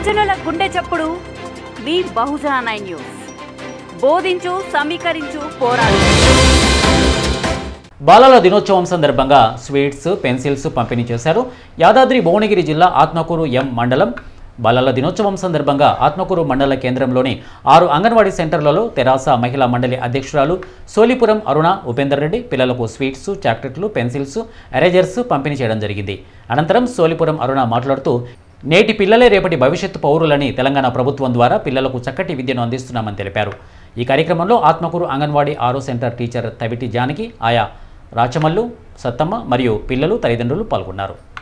బహుజనుల గుండె చప్పుడు మీ బహుజన నైన్ న్యూస్ బోధించు సమీకరించు పోరాడు బాలల దినోత్సవం సందర్భంగా స్వీట్స్ పెన్సిల్స్ పంపిణీ చేశారు యాదాద్రి భువనగిరి జిల్లా ఆత్మకూరు ఎం మండలం బాలల దినోత్సవం సందర్భంగా ఆత్మకూరు మండల కేంద్రంలోని ఆరు అంగన్వాడీ సెంటర్లలో తెరాస మహిళా మండలి అధ్యక్షురాలు సోలిపురం అరుణ ఉపేందర్ రెడ్డి పిల్లలకు స్వీట్స్ చాక్లెట్లు పెన్సిల్స్ ఎరేజర్స్ పంపిణీ చేయడం జరిగింది అనంతరం సోలిపురం అరుణ మాట్లాడుతూ నేటి పిల్లలే రేపటి భవిష్యత్తు పౌరులని తెలంగాణ ప్రభుత్వం ద్వారా పిల్లలకు చక్కటి విద్యను అందిస్తున్నామని తెలిపారు ఈ కార్యక్రమంలో ఆత్మకూరు అంగన్వాడీ ఆరో సెంటర్ టీచర్ తవిటి జానకి ఆయా రాచమల్లు సత్తమ్మ మరియు పిల్లలు తల్లిదండ్రులు పాల్గొన్నారు